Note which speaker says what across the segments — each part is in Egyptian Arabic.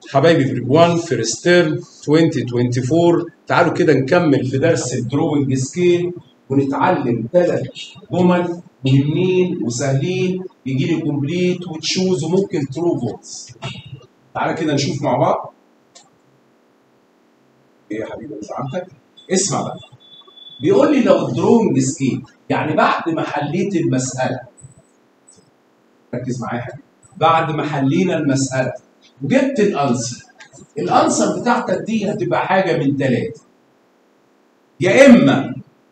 Speaker 1: حبايبي في 1 فيرست تيرم 2024 تعالوا كده نكمل في درس الدروينج سكيل ونتعلم ثلاث جمل مهمين وسهلين يجي لي كومبليت وتشوز وممكن ترو فوتس تعالى كده نشوف مع بعض ايه يا حبيبي زعلتك اسمع بقى بيقول لي لو الدروينج سكيل يعني بعد ما حليت المساله ركز معايا يا حبيبي بعد ما حلينا المساله وجبت الانسر الانسر بتاعتك دي هتبقى حاجه من ثلاثه يا اما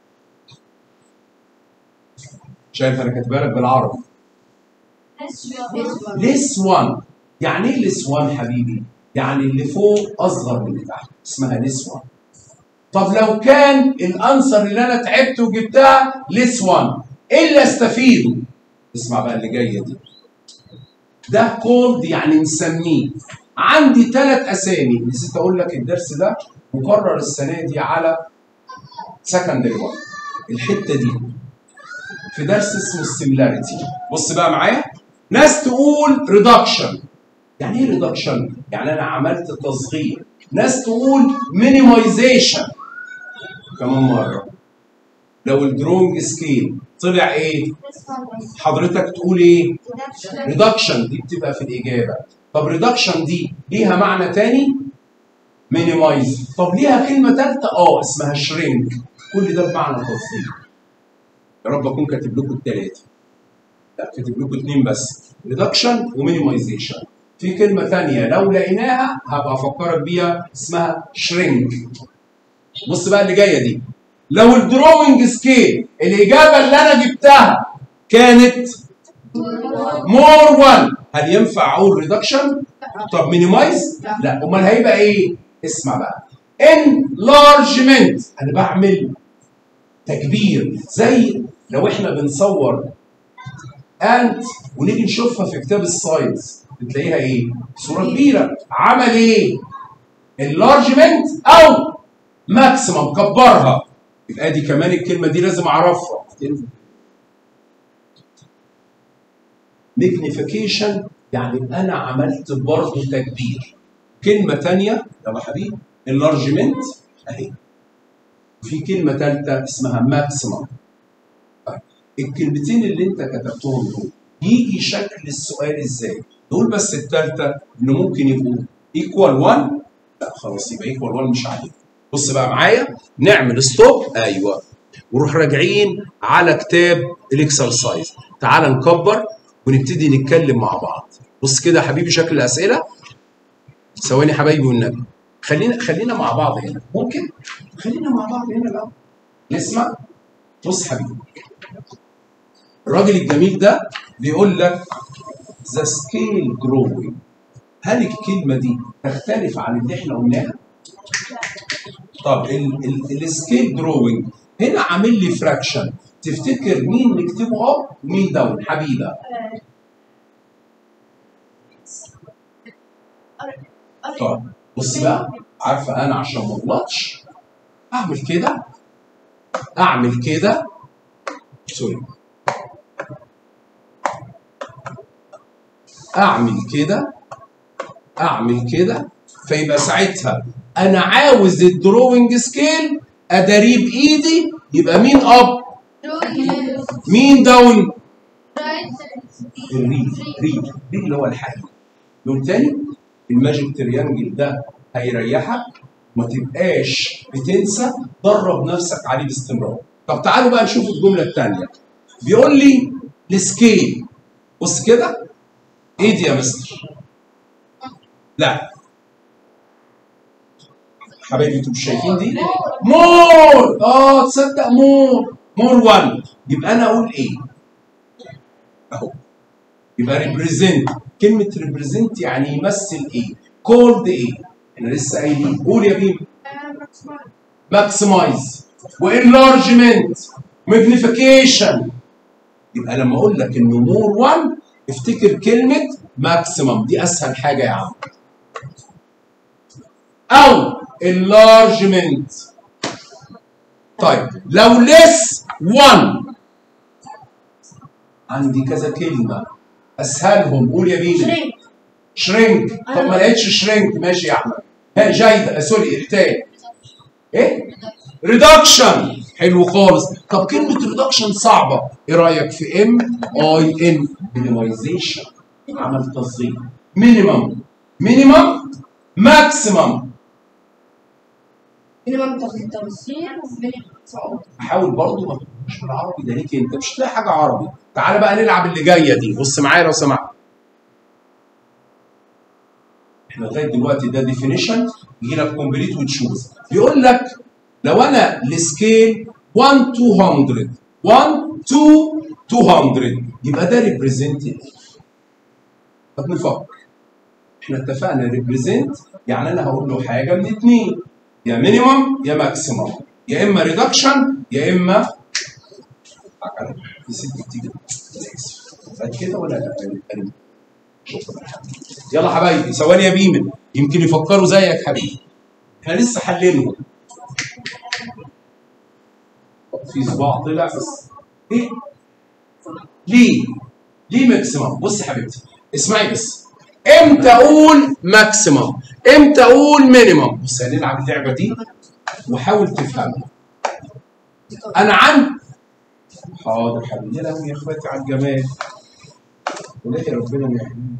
Speaker 1: شايف انا كاتبها لك بالعربي ليس 1 يعني ايه ليس 1 حبيبي؟ يعني اللي فوق اصغر من اللي تحت اسمها ليس 1 طب لو كان الانسر اللي انا تعبت وجبتها ليس 1 ايه اللي استفيده؟ اسمع بقى اللي جايه دي ده كولد يعني نسميه عندي ثلاث اسامي نسيت اقول لك الدرس ده مقرر السنه دي على سكندري 1 الحته دي في درس اسمه السيميلاريتي بص بقى معايا ناس تقول ريدكشن يعني ايه ريدكشن؟ يعني انا عملت تصغير ناس تقول مينيمايزيشن كمان مره لو الدرونج سكيل طلع ايه؟ حضرتك تقول ايه؟ ريدكشن دي بتبقى في الاجابه طب ريدكشن دي ليها معنى تاني؟ مينيمايز طب ليها كلمه ثالثه اه اسمها شرينك كل ده بمعنى تصغير يا رب اكون كاتب لكم الثلاثه لا كاتب لكم اثنين بس ريدكشن ومينيمايزيشن في كلمه ثانيه لو لقيناها هبقى افكرك بيها اسمها شرينك بص بقى اللي جايه دي لو الدروينج سكيل الاجابه اللي انا جبتها كانت مور 1 هل ينفع اقول ريدكشن؟ طب مينيمايز؟ لا امال هيبقى ايه؟ اسمع بقى انلارجمنت انا بعمل تكبير زي لو احنا بنصور انت ونيجي نشوفها في كتاب الساينس بتلاقيها ايه؟ صوره كبيره عمل ايه؟ انلارجمنت او ماكسيمم كبرها يبقى دي كمان الكلمه دي لازم اعرفها ميجنيفيكيشن يعني انا عملت برضه تكبير كلمه ثانيه يلا حبيبي انلارجمنت اهي في كلمه ثالثه اسمها ماكسيمم الكلمتين اللي انت كتبتهم دول يجي شكل السؤال ازاي؟ دول بس الثالثه انه ممكن يبقوا ايكوال 1 لا خلاص يبقى ايكوال 1 مش عليك بص بقى معايا نعمل ستوب ايوه ونروح راجعين على كتاب الاكسرسايز تعال نكبر ونبتدي نتكلم مع بعض بص كده يا حبيبي شكل الاسئله ثواني حبايبي والنبي خلينا خلينا مع بعض هنا ممكن خلينا مع بعض هنا الاول نسمع بص حبيبي الراجل الجميل ده بيقول لك ذا سكيل جروينج هل الكلمه دي تختلف عن اللي احنا قلناها؟ طب السكيل دروينج هنا عامل لي فراكشن تفتكر مين نكتبه اب ومين داون حبيبه طب بص بقى عارفه انا عشان ما اغلطش اعمل كده اعمل كده سوري اعمل كده اعمل كده فيبقى ساعتها انا عاوز الدروينج سكيل اداريه بايدي يبقى مين اب مين داون الريد ريد ريد اللي هو الحل يوم تاني الماجيك تريانجل ده هيريحك ما تبقاش بتنسى درب نفسك عليه باستمرار طب تعالوا بقى نشوف الجمله الثانيه بيقول لي السكيل بص كده ايه دي يا مستر لا حبايبي انتوا مش شايفين دي مور اه تصدق مور مور 1 يبقى انا اقول ايه اهو يبقى ريبريزنت كلمه ريبريزنت يعني يمثل ايه كولد ايه احنا لسه قايلين قول يا بيم ماكسمايز وانلارجمنت ماجنيفيكيشن يبقى لما اقول لك انه مور 1 افتكر كلمه ماكسيمم دي اسهل حاجه يا عم او enlargement طيب لو less 1 عندي كذا كلمة أسهلهم قول يا بيبي
Speaker 2: shrink
Speaker 1: شرينك طب ما لقيتش شرينك ماشي يا احمد ها جيدة سوري احتاج ايه ريدكشن حلو خالص طب كلمة ريدكشن صعبة ايه رأيك في ام اي ان مينيمايزيشن عمل تصغير مينيمم مينيمم ماكسيمم
Speaker 2: مينيمم توصيل ومينيمم صعود
Speaker 1: حاول برضه ما تبقاش بالعربي ده ليك انت مش هتلاقي حاجه عربي تعالى بقى نلعب اللي جايه دي بص معايا لو سمحت احنا لغايه دلوقتي ده ديفينيشن يجي لك كومبليت وتشوز بيقول لك لو انا السكيل 1 200 1 2 200 يبقى ده ريبريزنت طب نفكر احنا اتفقنا ريبريزنت يعني انا هقول له حاجه من اتنين يا مينيمم يا ماكسيمم يا اما ريدكشن يا اما نسيت تيجي فات كده ولا لا أنا- شكرا يلا حبايبي ثواني يا بيمن يمكن يفكروا زيك حبيبي احنا لسه حلينهم في صباع طلع بس ايه ليه ليه ماكسيمم بص يا حبيبتي اسمعي بس امتى اقول ماكسيمم امتى اقول مينيمم بص هنلعب اللعبه دي وحاول تفهمها انا عندي حاضر حبيبي يا لهوي يا اخواتي على الجمال ولكن ربنا ما يحميني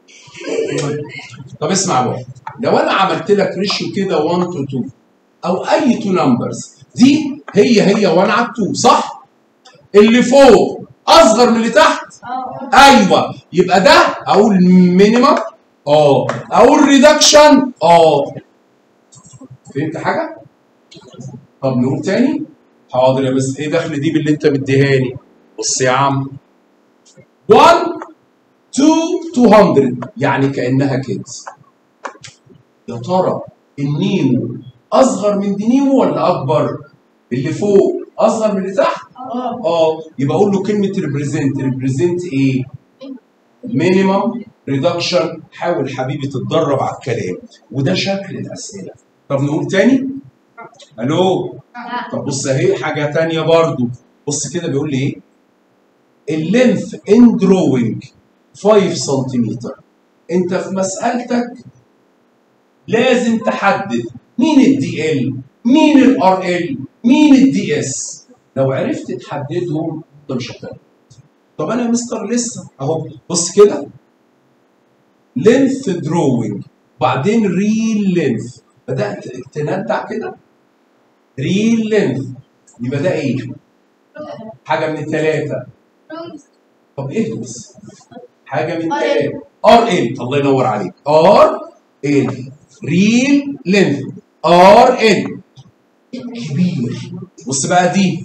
Speaker 1: طب اسمع بقى لو انا عملت لك ريشيو كده 1 تو 2 او اي تو نمبرز دي هي هي 1 على 2 صح؟ اللي فوق اصغر من اللي تحت ايوه يبقى ده اقول مينيمم اه اقول ريدكشن اه فهمت حاجه؟ طب نقول تاني حاضر يا بس ايه دخل دي باللي انت مديهاني بص يا عم 1 2 200 يعني كانها كده يا ترى النيمو اصغر من دي نيمو ولا اكبر اللي فوق اصغر من اللي تحت اه يبقى اقول له كلمه ريبريزنت ريبريزنت ايه مينيمم ريدكشن حاول حبيبي تتدرب على الكلام وده شكل الاسئله طب نقول تاني الو طب بص اهي حاجه تانية برضو بص كده بيقول لي ايه اللينث ان دروينج 5 سنتيمتر انت في مسألتك لازم تحدد مين الدي ال مين الار ال مين الدي اس لو عرفت تحددهم انت مش هتعرف طب انا يا مستر لسه اهو بص كده لينث دروينج بعدين ريل لينث بدات تندع كده ريل لينث يبقى ده ايه؟ حاجه من الثلاثه طب ايه بس؟ حاجه من ثلاثه ار ال الله ينور عليك ار ال ريل لينث ار ال كبير بص بقى دي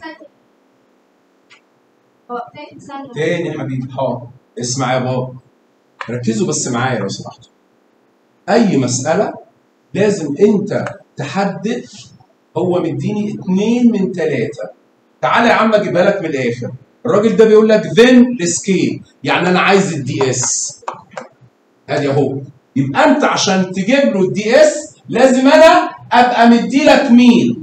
Speaker 1: تاني يا حبيبي حاضر اسمع يا بابا ركزوا بس معايا لو سمحتوا اي مساله لازم انت تحدد هو مديني اتنين من تلاته تعالى يا عم اجيبها لك من الاخر الراجل ده بيقول لك ذن السكيل يعني انا عايز الدي اس ادي اهو يبقى انت عشان تجيب له الدي اس لازم انا ابقى مدي لك مين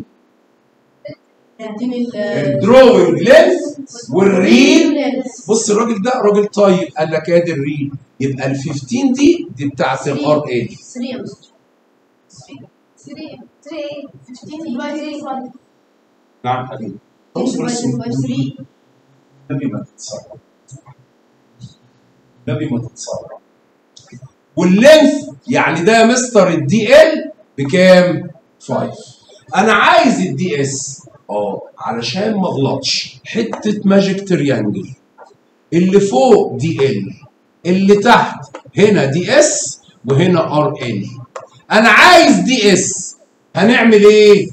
Speaker 1: الدروينج لينث والريل بص الراجل ده راجل طيب قال لك ادي الريل يبقى ال 15 دي دي بتاعت الار ال نعم حبيبي اصبر بس النبي ما تتصرف النبي ما تتصرف واللينث يعني ده يا مستر الدي ال بكام؟ 5 انا عايز الدي اس اه علشان ما اغلطش حته ماجيك تريانجل اللي فوق دي ال اللي تحت هنا دي اس وهنا ار ال انا عايز دي اس هنعمل ايه؟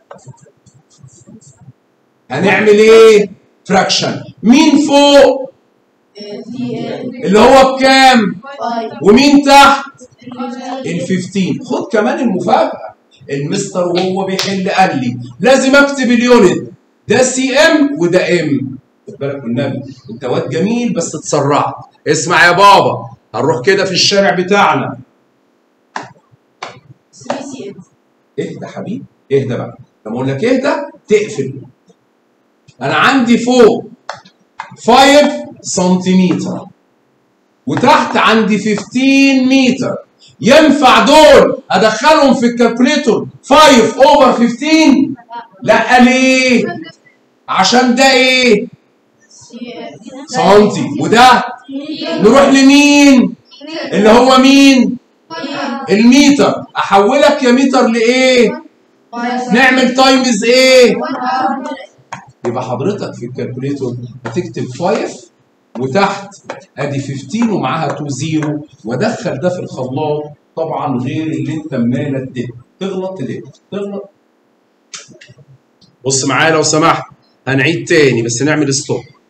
Speaker 1: هنعمل ايه؟ فراكشن مين فوق؟ اللي هو بكام؟ ومين تحت؟ ال 15 خد كمان المفاجأة المستر وهو بيحل قال لي لازم اكتب اليونت ده سي ام وده ام خد بالك والنبي انت واد جميل بس اتسرعت اسمع يا بابا هنروح كده في الشارع بتاعنا اهدى حبيبي اهدى بقى لما اقول لك اهدى تقفل انا عندي فوق 5 سنتيمتر وتحت عندي 15 متر ينفع دول ادخلهم في الكالكوليتور 5 اوفر 15 لا ليه عشان ده ايه سنتي وده نروح لمين اللي هو مين الميتر احولك يا متر لايه نعمل تايمز ايه يبقى حضرتك في الكالكوليتور هتكتب 5 وتحت ادي 15 ومعاها 2 زيرو وادخل ده في الخلاط طبعا غير اللي انت مالك ده تغلط تلف تغلط بص معايا لو سمحت هنعيد تاني بس نعمل ستوب